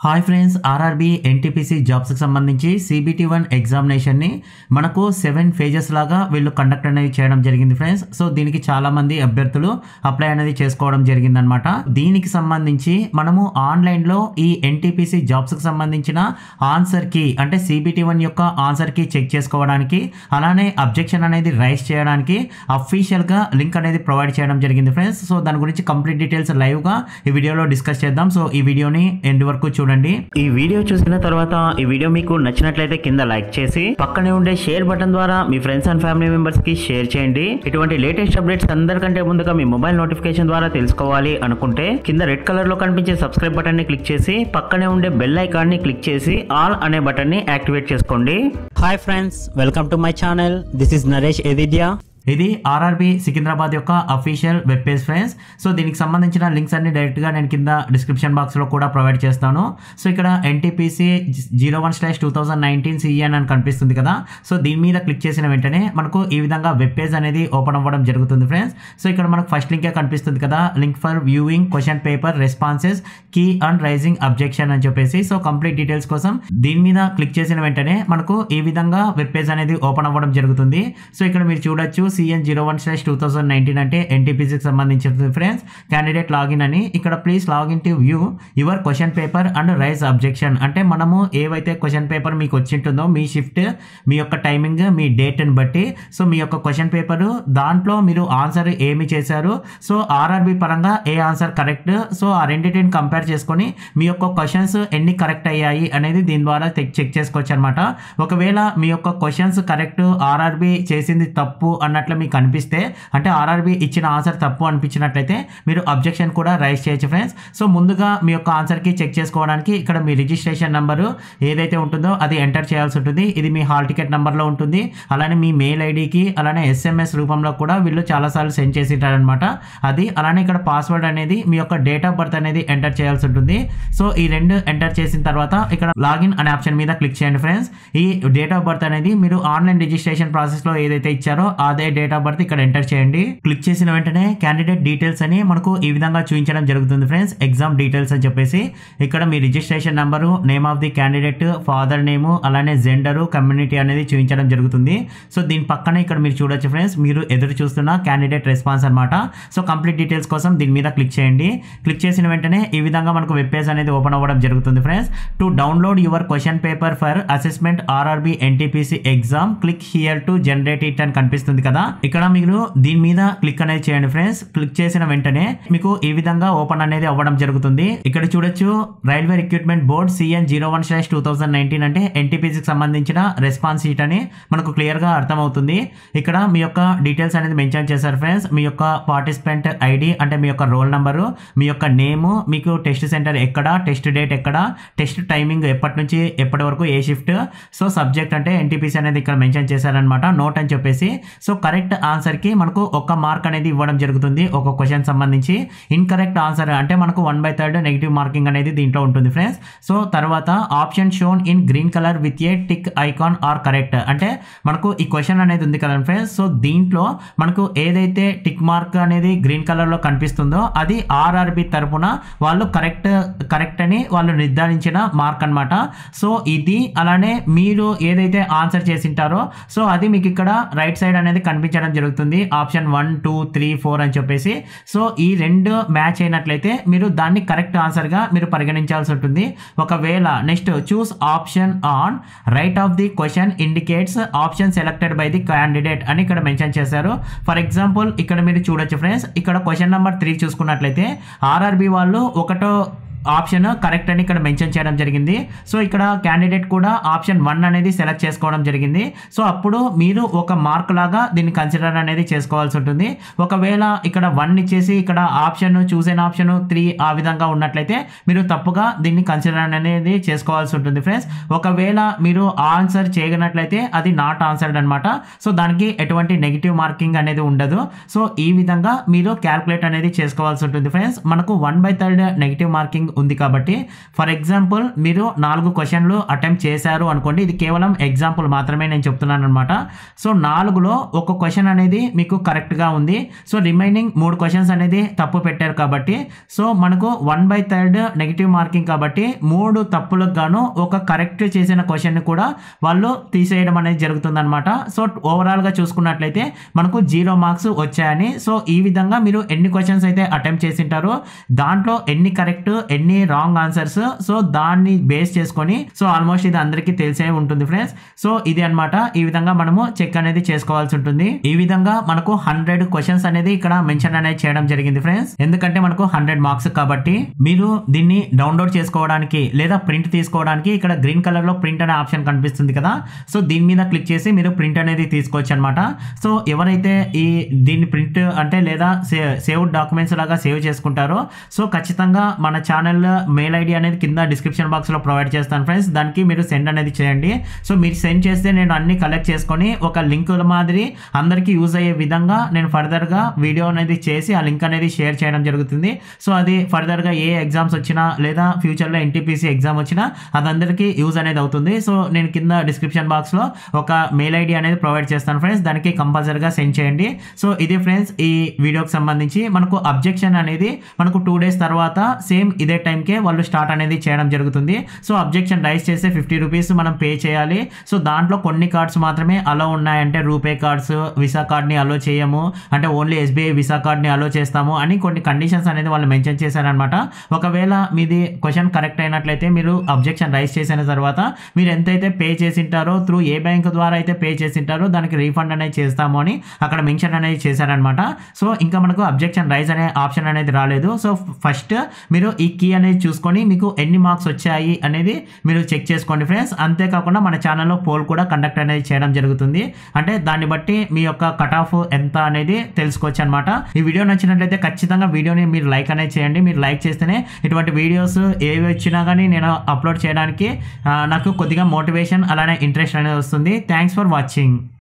hi friends RRB NTPC జాబ్స్కి సంబంధించి CBT one ఎగ్జామినేషన్ని మనకు సెవెన్ ఫేజెస్ లాగా వీళ్ళు కండక్ట్ అనేది చేయడం జరిగింది ఫ్రెండ్స్ సో దీనికి చాలా మంది అభ్యర్థులు అప్లై అనేది చేసుకోవడం జరిగిందనమాట దీనికి సంబంధించి మనము ఆన్లైన్లో ఈ ఎన్టీపీసీ జాబ్స్కి సంబంధించిన ఆన్సర్ కి అంటే సిబిటి వన్ యొక్క ఆన్సర్ కి చెక్ చేసుకోవడానికి అలానే అబ్జెక్షన్ అనేది రైస్ చేయడానికి అఫీషియల్గా లింక్ అనేది ప్రొవైడ్ చేయడం జరిగింది ఫ్రెండ్స్ సో దాని గురించి కంప్లీట్ డీటెయిల్స్ లైవ్గా ఈ వీడియోలో డిస్కస్ చేద్దాం సో ఈ వీడియోని ఎండ్ వరకు చూడండి ఈ వీడియో చూసిన తర్వాత ఈ వీడియో మీకు నచ్చినట్లయితే కింద లైక్ చేసి పక్కనే ఉండే షేర్ బటన్ ద్వారా మీ ఫ్రెండ్స్ అండ్ ఫ్యామిలీ మెంబర్స్ కి షేర్ చేయండి ఇటువంటి లేటెస్ట్ అప్డేట్స్ అందరికంటే ముందుగా మీ మొబైల్ నోటిఫికేషన్ ద్వారా తెలుసుకోవాలి అనుకుంటే కింద రెడ్ కలర్ లో కనిపించే సబ్స్క్రైబ్ బటన్ ని క్లిక్ చేసి పక్కనే ఉండే బెల్ ఐకాన్ ని క్లిక్ చేసి ఆల్ అనే బటన్ ని యాక్టివేట్ చేసుకోండి hi friends welcome to my channel this is Naresh ఎదిద్యా ఇది ఆర్ఆర్బి సికింద్రాబాద్ యొక్క official web page friends so దీనికి సంబంధించిన లింక్స్ అన్ని డైరెక్ట్గా నేను కింద డిస్క్రిప్షన్ బాక్స్లో కూడా ప్రొవైడ్ చేస్తాను సో ఇక్కడ NTPC zero one slash two thousand nineteen CN అని కనిపిస్తుంది కదా సో దీని మీద క్లిక్ చేసిన వెంటనే మనకు ఈ విధంగా వెబ్ పేజ్ అనేది ఓపెన్ అవ్వడం జరుగుతుంది ఫ్రెండ్స్ సో ఇక్కడ మనకు ఫస్ట్ లింకే కనిపిస్తుంది కదా link for viewing question paper responses key and raising objection అని చెప్పేసి సో కంప్లీట్ డీటెయిల్స్ కోసం దీని మీద క్లిక్ చేసిన వెంటనే మనకు ఈ విధంగా వెబ్ పేజ్ అనేది ఓపెన్ అవ్వడం జరుగుతుంది సో ఇక్కడ మీరు చూడొచ్చు CN zero one slash two thousand nineteen అంటే ఎన్టీపీసీకి సంబంధించిన ఫ్రెండ్స్ క్యాండిడేట్ లాగిన్ అని ఇక్కడ please login to view your question paper and raise objection అంటే మనము ఏవైతే క్వశ్చన్ పేపర్ మీకు వచ్చింటుందో మీ షిఫ్ట్ మీ యొక్క టైమింగ్ మీ డేట్ని బట్టి సో మీ యొక్క క్వశ్చన్ పేపర్ దాంట్లో మీరు ఆన్సర్ ఏమి చేశారు సో ఆర్ఆర్బి పరంగా ఏ ఆన్సర్ కరెక్ట్ సో ఆ రెండింటిని కంపేర్ చేసుకొని మీ యొక్క క్వశ్చన్స్ ఎన్ని కరెక్ట్ అయ్యాయి అనేది దీని ద్వారా చెక్ చేసుకోవచ్చు అనమాట ఒకవేళ మీ యొక్క క్వశ్చన్స్ కరెక్ట్ ఆర్ఆర్బి చేసింది తప్పు అన్నట్లు మీకు అనిపిస్తే అంటే ఆర్ఆర్బి ఇచ్చిన ఆన్సర్ తప్పు అనిపించినట్లయితే మీరు అబ్జెక్షన్ కూడా రైజ్ చేయొచ్చు ఫ్రెండ్స్ సో ముందుగా మీ యొక్క ఆన్సర్కి చెక్ చేసుకోవడానికి ఇక్కడ మీ రిజిస్ట్రేషన్ నెంబరు ఏదైతే ఉంటుందో అది ఎంటర్ చేయాల్సి ఉంటుంది ఇది మీ హాల్ టికెట్ నెంబర్లో ఉంటుంది అలానే మీ మెయిల్ ఐడికి అలానే ఎస్ఎంఎస్ రూపంలో కూడా వీళ్ళు చాలాసార్లు సెండ్ చేసింటారనమాట అది అలానే ఇక్కడ పాస్వర్డ్ అనేది మీ యొక్క డేట్ ఆఫ్ బర్త్ అనేది ఎంటర్ చేయాల్సి ఉంటుంది సో ఈ రెండు ఎంటర్ చేసిన తర్వాత ఇక్కడ లాగిన్ అనే ఆప్షన్ మీద క్లిక్ చేయండి ఫ్రెండ్స్ ఈ డేట్ ఆఫ్ బర్త్ అనేది మీరు ఆన్లైన్ రిజిస్ట్రేషన్ ప్రాసెస్లో ఏదైతే ఇచ్చారో అదే డేట్ ఆఫ్ బర్త్ ఇక్కడ ఎంటర్ చేయండి క్లిక్ చేసిన వెంటనే క్యాండిడేట్ డీటెయిల్స్ అని మనకు ఈ విధంగా చూపించడం జరుగుతుంది ఫ్రెండ్స్ ఎగ్జామ్ డీటెయిల్స్ అని చెప్పేసి ఇక్కడ మీ registration number name of the candidate father name అలానే జెండరు కమ్యూనిటీ అనేది చూపించడం జరుగుతుంది సో దీని పక్కనే ఇక్కడ మీరు చూడొచ్చు ఫ్రెండ్స్ మీరు ఎదురు చూస్తున్న క్యాండిడేట్ రెస్పాన్స్ అనమాట సో కంప్లీట్ డీటెయిల్స్ కోసం దీని మీద క్లిక్ చేయండి క్లిక్ చేసిన వెంటనే ఈ విధంగా మనకు వెబ్ పేజ్ అనేది ఓపెన్ అవ్వడం జరుగుతుంది friends to download your question paper for assessment RRB NTPC exam click here to generate it అని కనిపిస్తుంది కదా ఇక్కడ మీరు దీని మీద క్లిక్ అనేది చేయండి ఫ్రెండ్స్ క్లిక్ చేసిన వెంటనే మీకు ఈ విధంగా ఓపెన్ అనేది అవ్వడం జరుగుతుంది ఇక్కడ చూడొచ్చు railway recruitment board CN zero one slash two thousand nineteen అంటే ఎన్టీపీసీకి సంబంధించిన రెస్పాన్స్ షీట్ అని మనకు క్లియర్ గా అర్థమవుతుంది ఇక్కడ మీ యొక్క డీటెయిల్స్ అనేది మెన్షన్ చేశారు ఫ్రెండ్స్ మీ యొక్క పార్టిసిపెంట్ ఐడి అంటే మీ యొక్క రోల్ నెంబరు మీ యొక్క నేము మీకు టెస్ట్ సెంటర్ ఎక్కడ టెస్ట్ డేట్ ఎక్కడ టెస్ట్ టైమింగ్ ఎప్పటి నుంచి ఎప్పటి వరకు ఏ షిఫ్ట్ సో సబ్జెక్ట్ అంటే ఎన్టీపీసీ అనేది ఇక్కడ మెన్షన్ చేశారనమాట నోట్ అని చెప్పేసి సో కరెక్ట్ ఆన్సర్కి మనకు ఒక మార్క్ అనేది ఇవ్వడం జరుగుతుంది ఒక క్వశ్చన్ సంబంధించి ఇన్కరెక్ట్ ఆన్సర్ అంటే మనకు one by third negative marking అనేది దీంట్లో ఉంటుంది ఫ్రెండ్స్ సో తర్వాత option shown in green colour with a tick icon are correct అంటే మనకు ఈ క్వశ్చన్ అనేది ఉంది కదా ఫ్రెండ్స్ సో దీంట్లో మనకు ఏదైతే టిక్ మార్క్ అనేది గ్రీన్ కలర్లో కనిపిస్తుందో అది ఆర్ఆర్బి తరపున వాళ్ళు కరెక్ట్ కరెక్ట్ అని వాళ్ళు నిర్ధారించిన మార్క్ అనమాట సో ఇది అలానే మీరు ఏదైతే ఆన్సర్ చేసింటారో సో అది మీకు ఇక్కడ రైట్ సైడ్ అనేది కనిపించడం జరుగుతుంది option one two three four అని చెప్పేసి సో ఈ రెండు మ్యాచ్ అయినట్లయితే మీరు దాన్ని కరెక్ట్ ఆన్సర్గా మీరు పరిగణించాల్సి ఉంటుంది ఒకవేళ next choose option on right of the question indicates option selected by the candidate అని ఇక్కడ మెన్షన్ చేశారు ఫర్ ఎగ్జాంపుల్ ఇక్కడ మీరు చూడొచ్చు ఫ్రెండ్స్ ఇక్కడ క్వశ్చన్ నెంబర్ త్రీ చూసుకున్నట్లయితే ఆర్ఆర్బి వాళ్ళు ఒకటో ఆప్షన్ కరెక్ట్ అని ఇక్కడ మెన్షన్ చేయడం జరిగింది సో ఇక్కడ క్యాండిడేట్ కూడా ఆప్షన్ వన్ అనేది సెలెక్ట్ చేసుకోవడం జరిగింది సో అప్పుడు మీరు ఒక మార్క్ లాగా దీన్ని కన్సిడర్ అనేది చేసుకోవాల్సి ఉంటుంది ఒకవేళ ఇక్కడ వన్ ఇచ్చేసి ఇక్కడ ఆప్షన్ చూసిన ఆప్షన్ త్రీ ఆ విధంగా ఉన్నట్లయితే మీరు తప్పుగా దీన్ని కన్సిడర్ అనేది చేసుకోవాల్సి ఉంటుంది ఫ్రెండ్స్ ఒకవేళ మీరు ఆన్సర్ చేయగనట్లయితే అది నాట్ ఆన్సర్డ్ అనమాట సో దానికి ఎటువంటి నెగిటివ్ మార్కింగ్ అనేది ఉండదు సో ఈ విధంగా మీరు క్యాల్కులేట్ అనేది చేసుకోవాల్సి ఉంటుంది ఫ్రెండ్స్ మనకు one by third negative marking ఉంది కాబట్టి ఫర్ ఎగ్జాంపుల్ మీరు నాలుగు క్వశ్చన్లు అటెంప్ట్ చేశారు అనుకోండి ఇది కేవలం ఎగ్జాంపుల్ మాత్రమే నేను చెప్తున్నాను అనమాట సో నాలుగులో ఒక క్వశ్చన్ అనేది మీకు కరెక్ట్గా ఉంది సో రిమైనింగ్ మూడు క్వశ్చన్స్ అనేది తప్పు పెట్టారు కాబట్టి సో మనకు one by third negative marking కాబట్టి మూడు తప్పులకు గాను ఒక కరెక్ట్ చేసిన క్వశ్చన్ కూడా వాళ్ళు తీసేయడం అనేది జరుగుతుందన్నమాట సో ఓవరాల్గా చూసుకున్నట్లయితే మనకు జీరో మార్క్స్ వచ్చాయని సో ఈ విధంగా మీరు ఎన్ని క్వశ్చన్స్ అయితే అటెంప్ట్ చేసింటారో దాంట్లో ఎన్ని కరెక్ట్ ఎన్ని రాంగ్ ఆన్సర్స్ సో దాన్ని బేస్ చేసుకొని సో ఆల్మోస్ట్ ఇది అందరికీ తెలిసే ఉంటుంది ఫ్రెండ్స్ సో ఇది అన్నమాట ఈ విధంగా మనము చెక్ అనేది చేసుకోవాల్సి ఉంటుంది ఈ విధంగా మనకు హండ్రెడ్ క్వశ్చన్స్ అనేది ఇక్కడ మెన్షన్ అనేది చేయడం జరిగింది ఫ్రెండ్స్ ఎందుకంటే మనకు హండ్రెడ్ మార్క్స్ కాబట్టి మీరు దీన్ని డౌన్లోడ్ చేసుకోవడానికి లేదా ప్రింట్ తీసుకోవడానికి ఇక్కడ గ్రీన్ కలర్ లో ప్రింట్ అనే ఆప్షన్ కనిపిస్తుంది కదా సో దీని మీద క్లిక్ చేసి మీరు ప్రింట్ అనేది తీసుకోవచ్చు అనమాట సో ఎవరైతే ఈ దీన్ని ప్రింట్ అంటే లేదా సేవ్ డాక్యుమెంట్స్ లాగా సేవ్ చేసుకుంటారో సో ఖచ్చితంగా మన ఛానల్ మెయిల్ ఐడి అనేది కింద డిస్క్రిప్షన్ బాక్స్ లో ప్రొవైడ్ చేస్తాను ఫ్రెండ్స్ దానికి మీరు సెండ్ అనేది చేయండి సో మీరు సెండ్ చేస్తే నేను అన్ని కలెక్ట్ చేసుకొని ఒక లింక్ మాదిరి అందరికీ యూజ్ అయ్యే విధంగా నేను ఫర్దర్ గా వీడియో అనేది చేసి ఆ లింక్ అనేది షేర్ చేయడం జరుగుతుంది సో అది ఫర్దర్ గా ఏ ఎగ్జామ్స్ వచ్చినా లేదా ఫ్యూచర్ లో ఎన్టీపీసీ ఎగ్జామ్ వచ్చినా అది అందరికీ యూజ్ అనేది అవుతుంది సో నేను కింద డిస్క్రిప్షన్ బాక్స్ లో ఒక మెయిల్ ఐడి అనేది ప్రొవైడ్ చేస్తాను ఫ్రెండ్స్ దానికి కంపల్సరీగా సెండ్ చేయండి సో ఇది ఫ్రెండ్స్ ఈ వీడియోకి సంబంధించి మనకు అబ్జెక్షన్ అనేది మనకు టూ డేస్ తర్వాత సేమ్ ఇదే టైంకే వాళ్ళు స్టార్ట్ అనేది చేయడం జరుగుతుంది సో అబ్జెక్షన్ రైస్ చేస్తే ఫిఫ్టీ రూపీస్ మనం పే చేయాలి సో దాంట్లో కొన్ని కార్డ్స్ మాత్రమే అలో ఉన్నాయంటే రూపే కార్డ్స్ విసా కార్డ్ని అలో చేయము అంటే ఓన్లీ ఎస్బీఐ విసా కార్డ్ని అలో చేస్తాము అని కొన్ని కండిషన్స్ అనేది వాళ్ళు మెన్షన్ చేశారనమాట ఒకవేళ మీది క్వశ్చన్ కరెక్ట్ అయినట్లయితే మీరు అబ్జెక్షన్ రైస్ చేసిన తర్వాత మీరు ఎంతైతే పే చేసింటారో త్రూ ఏ బ్యాంక్ ద్వారా అయితే పే చేసింటారో దానికి రీఫండ్ అనేది చేస్తాము అని అక్కడ మెన్షన్ అనేది చేశారనమాట సో ఇంకా మనకు అబ్జెక్షన్ రైజ్ అనే ఆప్షన్ అనేది రాలేదు సో ఫస్ట్ మీరు ఈ కీ అనేది చూసుకొని మీకు ఎన్ని మార్క్స్ వచ్చాయి అనేది మీరు చెక్ చేసుకోండి ఫ్రెండ్స్ అంతేకాకుండా మన ఛానల్లో పోల్ కూడా కండక్ట్ అనేది చేయడం జరుగుతుంది అంటే దాన్ని బట్టి మీ యొక్క కట్ ఆఫ్ ఎంత అనేది తెలుసుకోవచ్చు అనమాట ఈ వీడియో నచ్చినట్లయితే ఖచ్చితంగా వీడియోని మీరు లైక్ అనేది చేయండి మీరు లైక్ చేస్తేనే ఇటువంటి వీడియోస్ ఏవి వచ్చినా కానీ నేను అప్లోడ్ చేయడానికి ఆ, నాకు కొద్దిగా మోటివేషన్ అలానే ఇంట్రెస్ట్ అనేది వస్తుంది థ్యాంక్స్ ఫర్ వాచింగ్